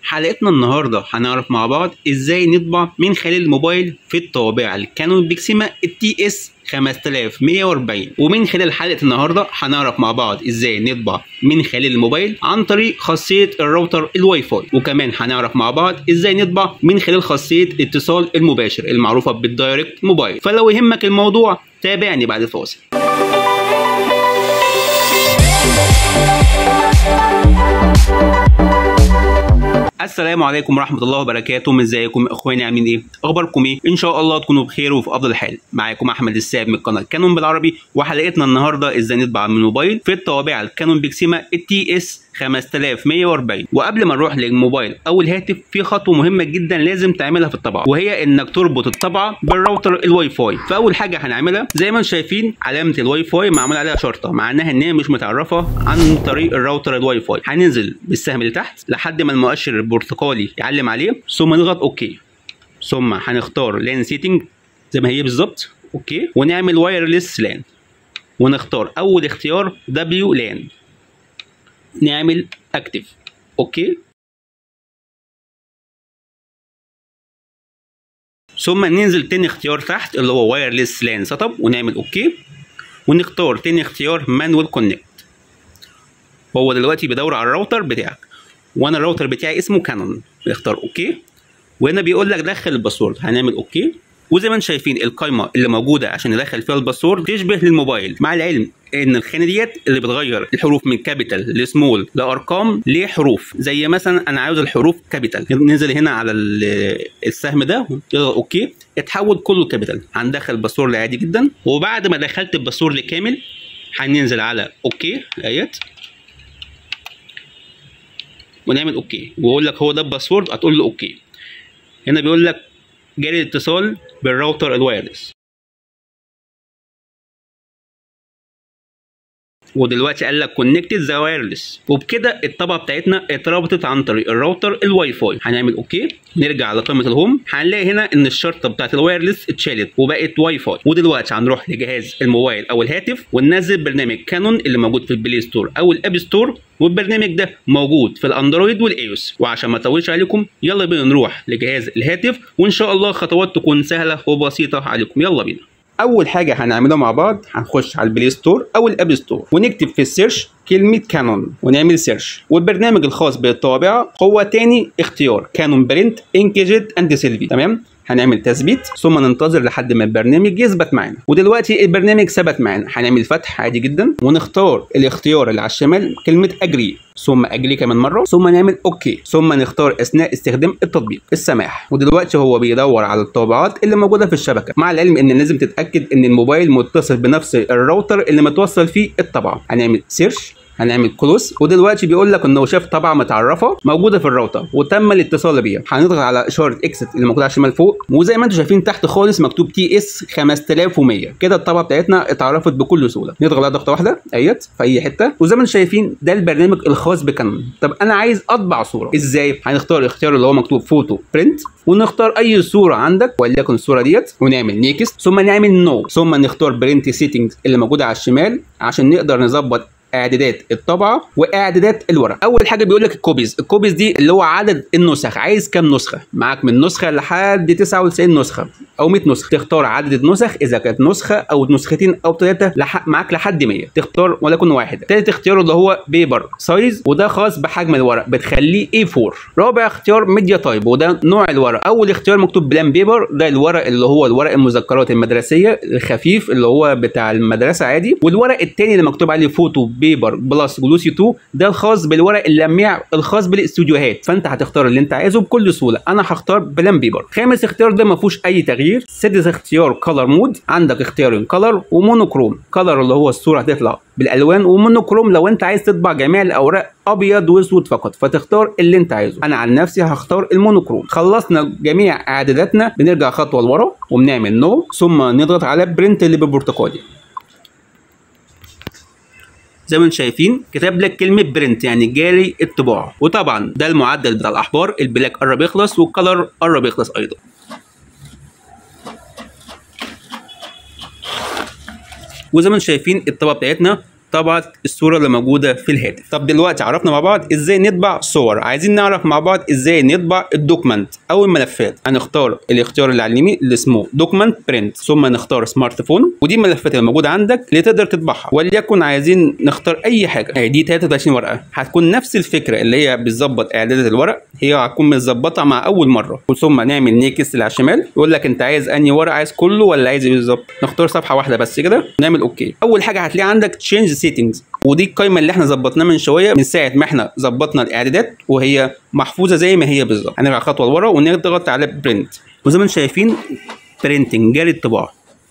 حلقتنا النهارده هنعرف مع بعض ازاي نطبع من خلال الموبايل في الطوابع الكانون بيكسيما التي اس 5140 ومن خلال حلقه النهارده هنعرف مع بعض ازاي نطبع من خلال الموبايل عن طريق خاصيه الراوتر الواي فاي وكمان هنعرف مع بعض ازاي نطبع من خلال خاصيه الاتصال المباشر المعروفه بالدايركت موبايل فلو يهمك الموضوع تابعني بعد الفاصل السلام عليكم ورحمة الله وبركاته ازيكم اخواني عاملين ايه؟ اخباركم ايه؟ ان شاء الله تكونوا بخير وفي افضل حال معاكم احمد الساب من قناة كانون بالعربي وحلقتنا النهاردة ازاي نطبع من الموبايل في الطوابع الكانون بيكسيما التي اس 5140 وقبل ما نروح للموبايل او الهاتف في خطوه مهمه جدا لازم تعملها في الطبعه وهي انك تربط الطبعه بالراوتر الواي فاي فاول حاجه هنعملها زي ما انتم شايفين علامه الواي فاي معمول عليها شرطه معناها ان هي مش متعرفه عن طريق الراوتر الواي فاي هننزل بالسهم اللي تحت لحد ما المؤشر البرتقالي يعلم عليه ثم نضغط اوكي ثم هنختار لان سيتنج زي ما هي بالظبط اوكي ونعمل وايرلس لان ونختار اول اختيار دبليو لان نعمل اكتف اوكي ثم ننزل تاني اختيار تحت اللي هو وايرلس لان سيت اب ونعمل اوكي ونختار تاني اختيار مانوال كونكت هو دلوقتي بيدور على الراوتر بتاعك وانا الراوتر بتاعي اسمه كانون نختار اوكي وهنا بيقول لك دخل الباسورد هنعمل اوكي وزي ما انتم شايفين القايمه اللي موجوده عشان ندخل فيها الباسورد تشبه للموبايل مع العلم ان الخانه ديت اللي بتغير الحروف من كابيتال لسمول لارقام لحروف زي مثلا انا عاوز الحروف كابيتال ننزل هنا على السهم ده يضغط اوكي اتحول كله كابيتال هندخل الباسورد عادي جدا وبعد ما دخلت الباسورد كامل هننزل على اوكي ايات ونعمل اوكي ويقول لك هو ده الباسورد هتقول له اوكي هنا بيقول لك جاري الاتصال بالراوتر الوايرلس ودلوقتي قال لك كونكتد ذا وايرلس وبكده الطبقه بتاعتنا اتربطت عن طريق الراوتر الواي فاي هنعمل اوكي نرجع لقائمه الهوم هنلاقي هنا ان الشرطه بتاعت الوايرلس اتشالت وبقت واي فاي ودلوقتي هنروح لجهاز الموبايل او الهاتف وننزل برنامج كانون اللي موجود في البلاي ستور او الاب ستور والبرنامج ده موجود في الاندرويد والايوس وعشان ما اطولش عليكم يلا بينا نروح لجهاز الهاتف وان شاء الله خطوات تكون سهله وبسيطه عليكم يلا بينا اول حاجه هنعملها مع بعض هنخش على البلاي ستور او الاب ستور ونكتب في السيرش كلمة كانون ونعمل سيرش والبرنامج الخاص بالطوابع هو تاني اختيار كانون برنت انكيجد اند سيلفي تمام هنعمل تثبيت ثم ننتظر لحد ما البرنامج يثبت معانا ودلوقتي البرنامج ثبت معانا هنعمل فتح عادي جدا ونختار الاختيار اللي على الشمال كلمه اجري ثم اجري كمان مره ثم نعمل اوكي ثم نختار اثناء استخدام التطبيق السماح ودلوقتي هو بيدور على الطابعات اللي موجوده في الشبكه مع العلم ان لازم تتاكد ان الموبايل متصل بنفس الراوتر اللي متوصل فيه الطبعه هنعمل سيرش هنعمل كلوز ودلوقتي بيقول لك انه شاف طبعه متعرفه موجوده في الراوتر وتم الاتصال بيها هنضغط على اشاره اكست اللي موجوده على الشمال فوق وزي ما انتم شايفين تحت خالص مكتوب تي اس 5100 كده الطبعه بتاعتنا اتعرفت بكل سهوله نضغط على ضغطه واحده ايت في اي حته وزي ما انتم شايفين ده البرنامج الخاص بكانون طب انا عايز اطبع صوره ازاي هنختار الاختيار اللي هو مكتوب فوتو برنت ونختار اي صوره عندك وليكن الصوره ديت ونعمل نيكست ثم نعمل نو no. ثم نختار برنت سيتنجز اللي موجوده على الشمال عشان نقدر نظبط اعدادات الطبعه واعدادات الورق اول حاجه بيقول لك الكوبيز الكوبيز دي اللي هو عدد النسخ عايز كام نسخه معاك من نسخه لحد 99 نسخه او 100 نسخه تختار عدد النسخ اذا كانت نسخه او نسختين او ثلاثه لح... معاك لحد 100 تختار ولكن واحد ثالث اختيار اللي هو بيبر سايز وده خاص بحجم الورق بتخليه A4 رابع اختيار ميديا تايب وده نوع الورق اول اختيار مكتوب بلان بيبر ده الورق اللي هو الورق المذكرات المدرسيه الخفيف اللي هو بتاع المدرسه عادي والورق الثاني اللي مكتوب عليه فوتو بيبر بلس جلوسي 2 ده الخاص بالورق اللميع الخاص بالاستوديوهات فانت هتختار اللي انت عايزه بكل سهوله انا هختار بلان بيبر خامس اختيار ده ما فيهوش اي تغيير سادس اختيار كلر مود عندك اختيارين كلر ومونوكروم كلر اللي هو الصوره هتطلع بالالوان ومونوكروم لو انت عايز تطبع جميع الاوراق ابيض واسود فقط فتختار اللي انت عايزه انا عن نفسي هختار المونوكروم خلصنا جميع اعداداتنا بنرجع خطوه لورا وبنعمل نو ثم نضغط على برنت اللي بالبرتقالي زي ما انتم شايفين كتب لك كلمه برنت يعني جاري الطباعه وطبعا ده المعدل بتاع الاحبار البلاك قرب يخلص والكلر قرب يخلص ايضا وزي ما انتم شايفين الطبقه بتاعتنا طبعت الصوره اللي موجوده في الهاتف طب دلوقتي عرفنا مع بعض ازاي نطبع صور عايزين نعرف مع بعض ازاي نطبع الدوكمنت او الملفات هنختار الاختيار اللي على اليمين اللي اسمه دوكمنت برنت ثم نختار سمارت فون ودي الملفات اللي موجوده عندك اللي تقدر تطبعها وليكن عايزين نختار اي حاجه اهي دي 23 ورقه هتكون نفس الفكره اللي هي بتظبط اعدادات الورق هي هتكون متظبطه مع اول مره ثم نعمل نيكست اللي على الشمال يقول لك انت عايز انهي ورق عايز كله ولا عايز ايه بالظبط نختار صفحه واحده بس كده نعمل اوكي اول حاجه هتلاقي عندك تشينج سيتنجز ودي القايمه اللي احنا ظبطناها من شويه من ساعه ما احنا ظبطنا الاعدادات وهي محفوظه زي ما هي بالظبط هنرجع خطوه لورا ونضغط على برنت وزي ما انتم شايفين برينتنج جاري الطباعه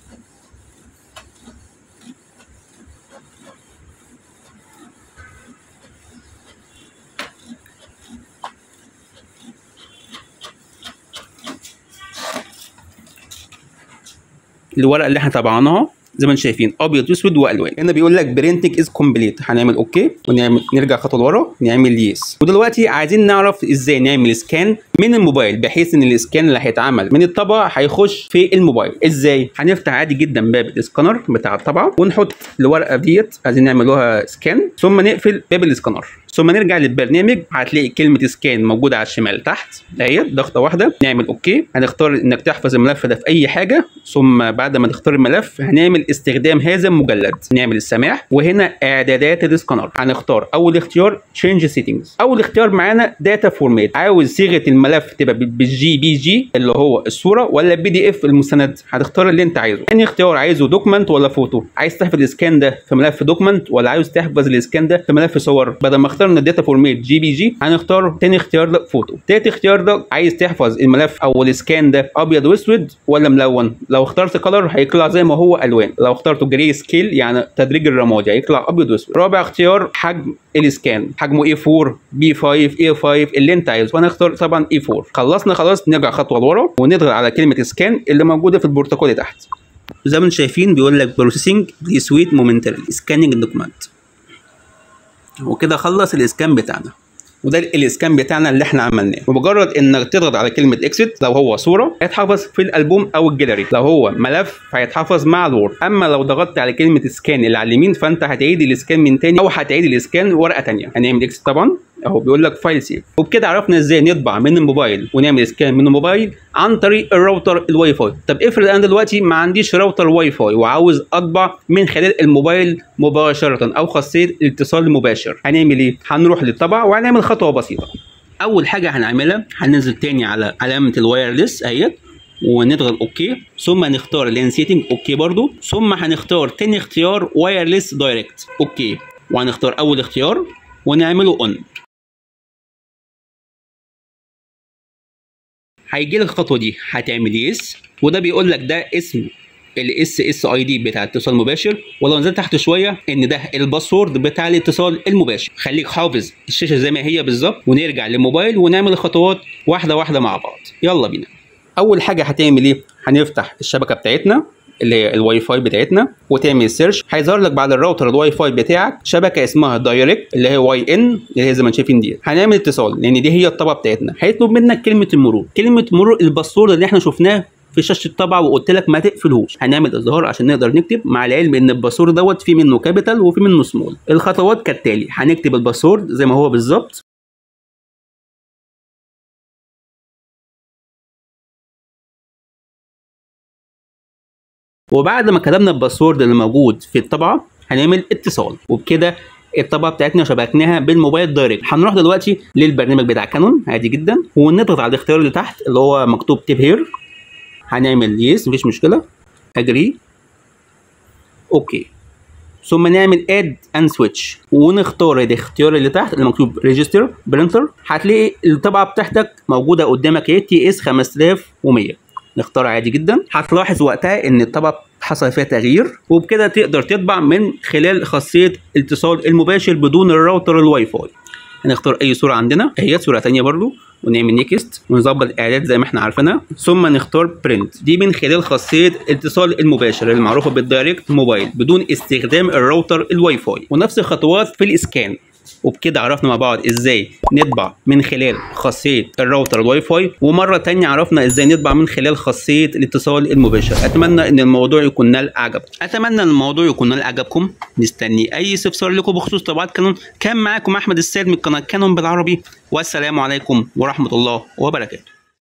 الورقه اللي احنا طبعناها زي ما انتم شايفين ابيض واسود والوان هنا بيقول لك برينتنج از كومبليت هنعمل اوكي ونعمل نرجع خطوه لورا نعمل يس ودلوقتي عايزين نعرف ازاي نعمل سكان من الموبايل بحيث ان الاسكان اللي هيتعمل من الطبعه هيخش في الموبايل ازاي هنفتح عادي جدا باب الاسكانر بتاع الطبعه ونحط الورقه ديت عايزين نعملوها سكان ثم نقفل باب الاسكانر ثم نرجع للبرنامج هتلاقي كلمه سكان موجوده على الشمال تحت اهي ضغطه واحده نعمل اوكي هنختار انك تحفظ الملف ده في اي حاجه ثم بعد ما نختار الملف هنعمل استخدام هذا المجلد نعمل السماح وهنا اعدادات الاسكانر هنختار اول اختيار تشينج سيتنجز اول اختيار معانا داتا فورمات عاوز صيغه الملف تبقى بالجي بي جي اللي هو الصوره ولا بي دي اف المستند هتختار اللي انت عايزه ثاني اختيار عايزه دوكمنت ولا فوتو عايز تحفظ الاسكان ده في ملف دوكمنت ولا عاوز تحفظ الاسكان ده في ملف صور بدل ما اخترنا الداتا فورمات جي بي جي هنختار تاني اختيار ده فوتو تالت اختيار ده عايز تحفظ الملف او الاسكان ده ابيض واسود ولا ملون لو اخترت كلر هيطلع زي ما هو الوان لو اخترته جري سكيل يعني تدريج الرمادي هيطلع ابيض واسود رابع اختيار حجم الاسكان حجمه اي 4 بي 5 اي 5 اللي انت عايزه وهنختار طبعا اي 4 خلصنا خلاص نرجع خطوه لورا ونضغط على كلمه اسكان اللي موجوده في البروتوكول تحت زي ما انتم شايفين بيقول لك بروسيسنج بليز ويت مومنتري سكاننج دوكمنت وكده خلص الاسكان بتاعنا وده الاسكان بتاعنا اللي احنا عملناه ومجرد انك تضغط على كلمه اكسيت لو هو صوره هيتحفظ في الالبوم او الجاليري لو هو ملف هيتحفظ مع الوورد اما لو ضغطت على كلمه سكان اللي على اليمين فانت هتعيد الاسكان من تاني او هتعيد الاسكان ورقه تانيه هنعمل اكسيت طبعا اهو بيقول لك فايل سيف وبكده عرفنا ازاي نطبع من الموبايل ونعمل سكان من الموبايل عن طريق الراوتر الواي فاي طب افرض انا دلوقتي ما عنديش راوتر واي فاي وعاوز اطبع من خلال الموبايل مباشره او خاصيه الاتصال المباشر هنعمل ايه هنروح للطبع وهنعمل خطوه بسيطه اول حاجه هنعملها هننزل تاني على علامه الوايرلس اهيت ونضغط اوكي ثم نختار لين سيتنج اوكي برضو ثم هنختار تاني اختيار وايرلس دايركت اوكي وهنختار اول اختيار ونعمله اون هيجي لك الخطوه دي هتعمل يس وده بيقول لك ده اسم الاس اس اي دي بتاع الاتصال المباشر ولو نزلت تحت شويه ان ده الباسورد بتاع الاتصال المباشر خليك حافظ الشاشه زي ما هي بالظبط ونرجع للموبايل ونعمل الخطوات واحده واحده مع بعض يلا بينا اول حاجه هتعمل ايه هنفتح الشبكه بتاعتنا اللي هي الواي فاي بتاعتنا وتعمل سيرش هيظهر لك بعد الراوتر الواي فاي بتاعك شبكه اسمها دايركت اللي هي واي ان اللي هي زي ما انتم شايفين دي هنعمل اتصال لان دي هي الطبقه بتاعتنا هيطلب منك كلمه المرور كلمه مرور الباسورد اللي احنا شفناه في شاشه الطبعه وقلت لك ما تقفلهوش هنعمل اظهار عشان نقدر نكتب مع العلم ان الباسورد دوت في منه كابيتال وفي منه سمول الخطوات كالتالي هنكتب الباسورد زي ما هو بالظبط وبعد ما كتبنا الباسورد اللي موجود في الطبعه هنعمل اتصال وبكده الطبعه بتاعتنا شبكناها بالموبايل دايركت هنروح دلوقتي للبرنامج بتاع كانون عادي جدا ونضغط على الاختيار اللي تحت اللي هو مكتوب تيب هير هنعمل يس مفيش مشكله اجري اوكي ثم نعمل اد اند سويتش ونختار الاختيار اللي تحت اللي مكتوب ريجستر برينتر هتلاقي الطبعه بتاعتك موجوده قدامك اهي تي اس 5100 نختار عادي جدا هتلاحظ وقتها ان الطبعه حصل فيها تغيير وبكده تقدر تطبع من خلال خاصيه الاتصال المباشر بدون الراوتر الواي فاي هنختار اي صوره عندنا هي صوره ثانيه برضو ونعمل نيكست ونظبط الاعداد زي ما احنا عارفينها ثم نختار برنت دي من خلال خاصيه الاتصال المباشر المعروفه بالدايركت موبايل بدون استخدام الراوتر الواي فاي ونفس الخطوات في الاسكان وبكده عرفنا مع بعض ازاي نطبع من خلال خاصيه الراوتر الواي فاي ومره تانية عرفنا ازاي نطبع من خلال خاصيه الاتصال المباشر اتمنى ان الموضوع يكون نال اعجب اتمنى ان الموضوع يكون نال اعجبكم مستني اي استفسار لكم بخصوص طباعه كانون كان معاكم احمد السيد من قناه كانون بالعربي والسلام عليكم ورحمه الله وبركاته